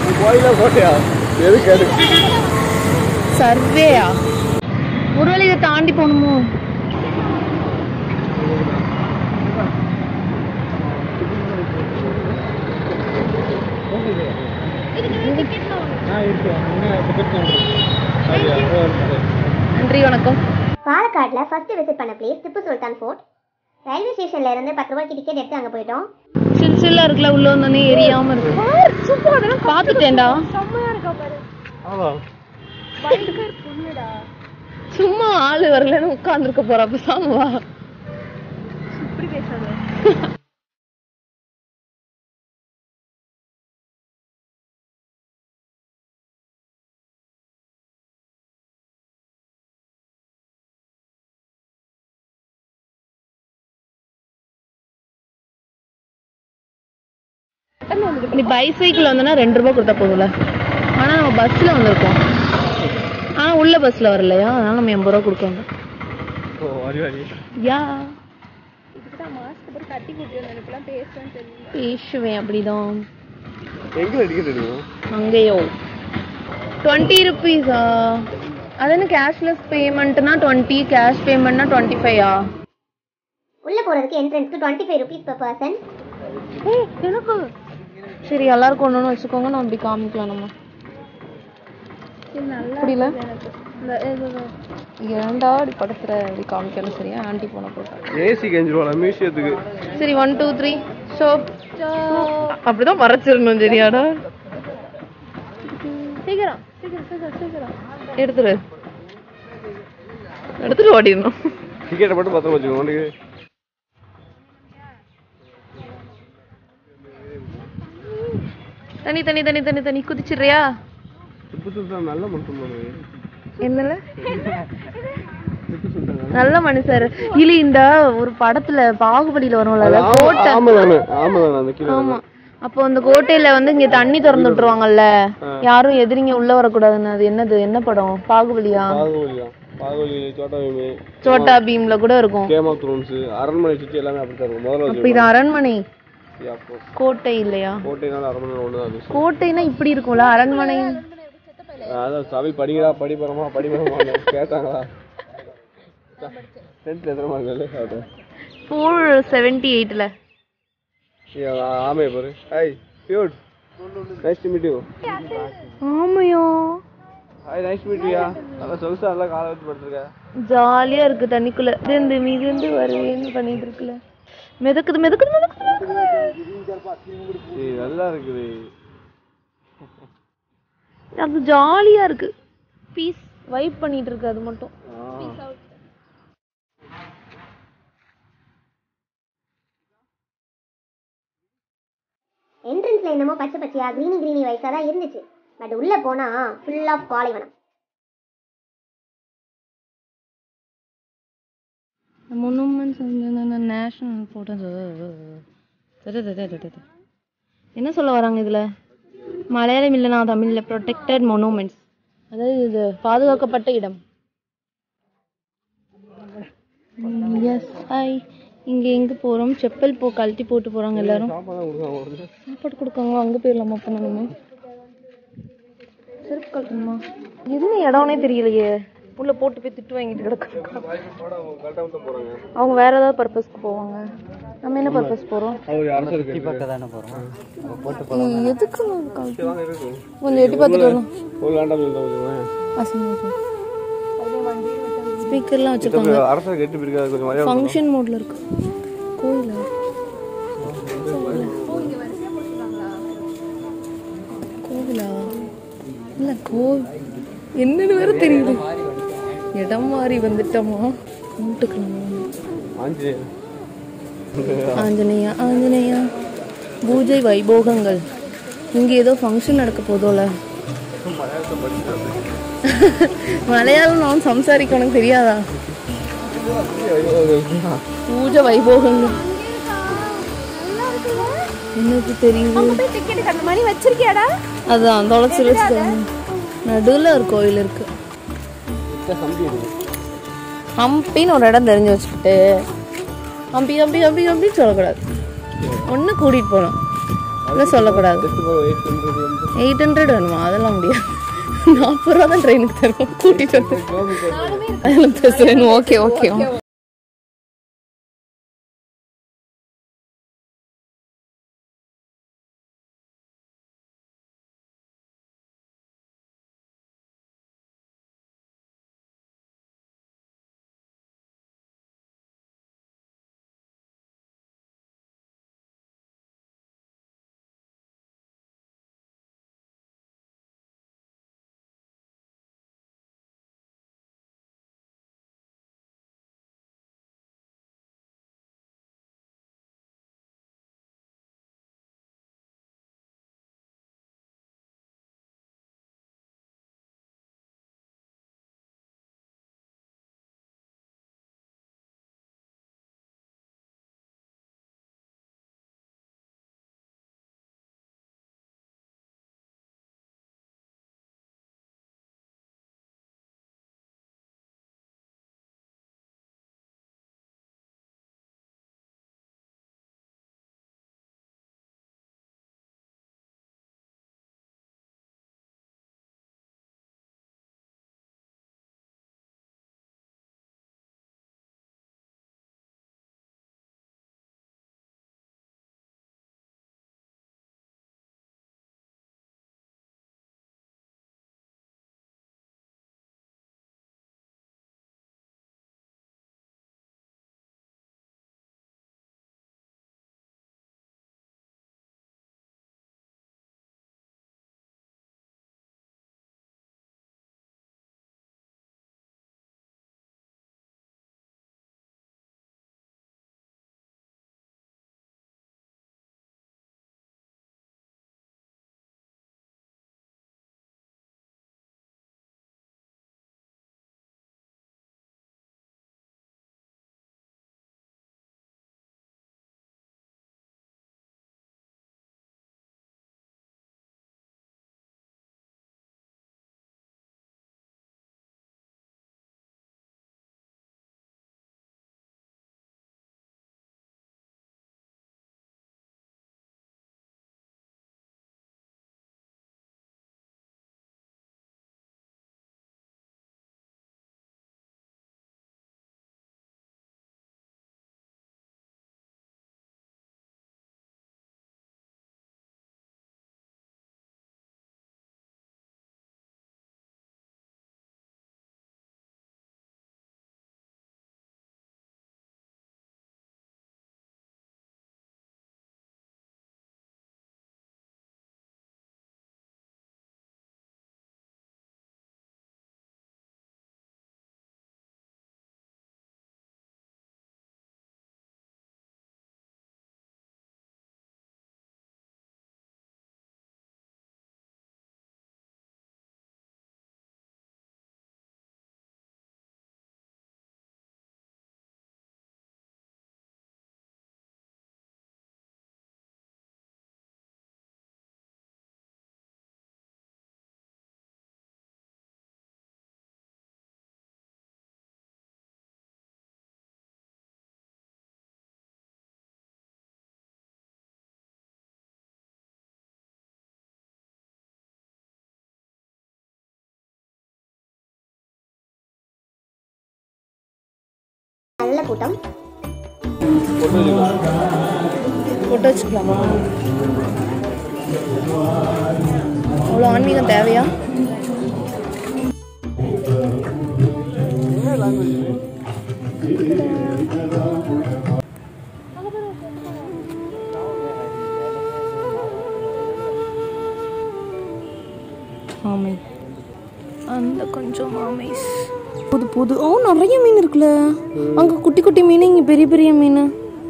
கோயிலா கோட்டையா எது கேடு சர்வேயா ஒருவேளை இதை தாண்டி போகணுமோ நன்றி வணக்கம் பாலக்காட்டில் ஃபர்ஸ்ட் விசிட் பண்ண place Tipu Sultan fort railway ஸ்டேஷன்ல இருந்து பத்து ரூபாய்க்கு டிக்கெட் எடுத்து அங்கே போயிட்டோம் சில் சில்லா இருக்குல்ல உள்ள வந்தோடனே எரியாம இருக்கு பாத்துட்டேன்டா சும்மா ஆளு வரலன்னு உட்கார்ந்துருக்க போறா பேசாம வா நீ பைசைக்கிள் வந்தனா ரெண்டு ரூபாய் கொடுத்தா போதும்ல ஆனா நம்ம பஸ்ல வந்திருக்கோம் ஆனா உள்ள பஸ்ல வரலையா அதனால நம்ம எண்பது ரூபா கொடுக்கணும் ஓ வரி வரி யா பேசுவேன் அப்படிதான் எங்கே டிக்கெட் எடுக்கணும் அங்கேயோ டுவெண்ட்டி ருபீஸா அது என்ன கேஷ்லெஸ் பேமெண்ட்னா டுவெண்ட்டி கேஷ் பேமெண்ட்னா டுவெண்ட்டி ஃபைவா உள்ள போறதுக்கு என்ட்ரன்ஸ்க்கு twenty five rupees per person எனக்கு சரி எல்லாருக்கும் ஒன்று ஒன்று வச்சுக்கோங்க நம்ம இப்படி காமிக்கலாம் நம்ம புரியல ஏன்டா இப்படி படுத்துற இப்படி காமிக்கணும் சரியா ஆண்டி போன போட்டா ஏசி கெஞ்சிருவாளா மியூசியத்துக்கு சரி ஒன் டூ த்ரீ ஷோ அப்படிதான் மறைச்சிடணும் சரியாடா சீக்கிரம் சீக்கிரம் சீக்கிரம் சீக்கிரம் எடுத்துரு எடுத்துட்டு ஓடிடணும் டிக்கெட்டை மட்டும் பத்திரம் வச்சுக்கோ உனக்கு தண்ணி தண்ணி தண்ணி தண்ணி தண்ணி குதிச்சிடுறியா திப்பு சுல்தான் நல்ல மட்டும் என்னல நல்ல மனுஷர் இல்ல இந்த ஒரு படத்துல பாகுபலியில வரும்ல கோட்டை ஆமா தானே ஆமா தானே அந்த கீழே ஆமா அப்போ அந்த கோட்டையில வந்து இங்க தண்ணி திறந்து விட்டுருவாங்கல்ல யாரும் எதிரிங்க உள்ள வரக்கூடாதுன்னு அது என்னது என்ன படம் பாகுபலியா பாகுபலி தான் பாகுபலி சோட்டா பீமு சோட்டா பீம்ல கூட இருக்கும் கேம் ஆஃப் த்ரோன்ஸ் அரண்மனை சுற்றி எல்லாமே அப்படித்தான் இருக்கும் முதல்ல அப்ப இது அரண்மனை வச்சு அப்போ கோட்டை இல்லையா கோட்டைனால அரண்மனை ஒன்று தான் அது கோட்டைனா இப்படி இருக்கும்ல அரண்மனை அதான் சபை படிக்கிறா படிப்பறமா படிப்பறமா கேட்டாங்களா டென்த்தில் எத்தனை மார்க் இல்லை ஃபோர் செவன்டி எயிட்ல ஆமே பாரு ஹாய் பியூட் நைஸ் டு மீட் யூ ஆமையோ hi nice to meet you நல்லா சொகுசா நல்லா காலை வச்சு படுத்துருக்க ஜாலியா இருக்கு தண்ணிக்குள்ள இருந்து மிதந்து வருவேன்னு பண்ணிட்டு இருக்குல்ல மிதக்குது மிதக்குது மிதக்குது ஏய் நல்லா இருக்குது அது ஜாலியா இருக்கு பீஸ் வைப் பண்ணிட்டு இருக்கு அது மட்டும் என்ட்ரன்ஸ்ல என்னமோ பச்சை பச்சையா கிரீனி கிரீனி வயசா தான் இருந்துச்சு பட் உள்ள போனா ஃபுல் ஆஃப் பாலைவனம் மொனூமெண்ட்ஸ் நேஷனல் ஃபோட்டோஸ் என்ன சொல்ல வராங்க இதுல மலையாளம் இல்லைனா தமிழ்ல ப்ரொடெக்டட் மொனூமெண்ட்ஸ் அதாவது இது பாதுகாக்கப்பட்ட இடம் எஸ் ஐ இங்க எங்க போறோம் செப்பல் போ கழட்டி போட்டு போறாங்க எல்லாரும் சாப்பாடு கொடுக்காம வருது சாப்பாடு கொடுக்காங்க அங்க போயிடலாமா அப்ப நம்ம செருப்பு கழட்டணுமா எதுவும் இடம்னே தெரியலையே உள்ள போட்டு போய் திட்டு வாங்கிட்டு கிடக்கு கரெக்டாக வந்து போகிறாங்க அவங்க வேற ஏதாவது பர்பஸ்க்கு போவாங்க நம்ம என்ன பர்பஸ் போறோம் அவர் அரசருக்கு ஏய், எதுக்கு நம்ம கழட்டி- வாங்க இருக்கும் கொஞ்சம் எட்டி பார்த்துட்டு வரலாம் ஒரு லேண்டாக இருந்தால் வச்சுக்கோங்க ஸ்பீக்கர்லாம் வச்சிருக்காங்க அரசருக்கு எட்டு பிரிக்காது கொஞ்சம் மரியாதை ஃபங்க்ஷன் மோட்ல இருக்கு கோயில கோவிலா இல்ல கோவில் என்னன்னு வேற தெரியுது இடம் மாறி வந்துட்டோமா கும்பிட்டுக்கலாம் ஆஞ்சு ஆஞ்சநேயா ஆஞ்சநேயா பூஜை வைபோகங்கள் இங்க ஏதோ ஃபங்க்ஷன் நடக்க போதோல மலையாளம் நான் சம்சாரிக்க உனக்கு தெரியாதா பூஜை வைபோகங்கள் எனக்கு தெரியுது அதான் தொலைச்சு வச்சு நடுவுல ஒரு கோயில் இருக்கு ஹம்பின்னு ஒரு இடம் தெரிஞ்சு வச்சுக்கிட்டு ஹம்பி ஹம்பி ஹம்பி ஹம்பின்னு சொல்லக்கூடாது ஒன்று கூட்டிகிட்டு போகணும் இல்லை சொல்லக்கூடாது ஜஸ்ட் போக வெயிட் பண்ணுறது வந்து எயிட் ஹண்ட்ரட் வேணுமா அதெல்லாம் முடியாது நாற்பது ரூபா தான் ட்ரெயினுக்கு தருவோம் கூட்டிட்டு வந்து அதெல்லாம் பேசுறேன் ஓகே ஓகே நல்ல கூட்டம் போட்டு வச்சுக்கலாம் போட்டு வச்சுக்கலாமா அவ்வளோ ஆன்மீகம் தேவையா என்ன லாங்குவேஜ் ஆமை அந்த கொஞ்சம் ஆமைஸ் புது புது ஓ நிறைய மீன் இருக்குல்ல அங்கே குட்டி குட்டி மீன் இங்கே பெரிய பெரிய மீன்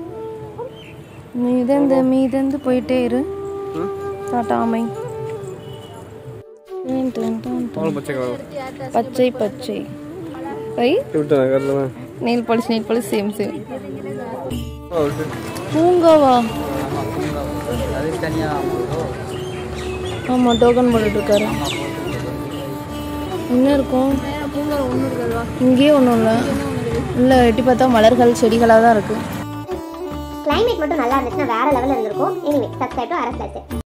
மீதந்து மீதந்து போயிட்டே இரு டாட்டா ஆமை டன், டன், டன், டன். அவ்வளோ பச்சை கலர் பச்சை பச்சை ஐ விட்டேன் கரெக்டாக nail polish nail polish same same okay பூங்காவா ஆமாம் டோக்கன் போட்டுட்டு இருக்காரு என்ன இருக்கும் இங்கேயே ஒன்றும் இல்லை இல்லை எட்டி பார்த்தா மலர்கள் செடிகளாக தான் இருக்கு கிளைமேட் மட்டும் நல்லா இருந்துச்சுன்னா வேற லெவலில் இருந்திருக்கும் எனிவே சப்ஸ்கிரைப் டு அரஸ்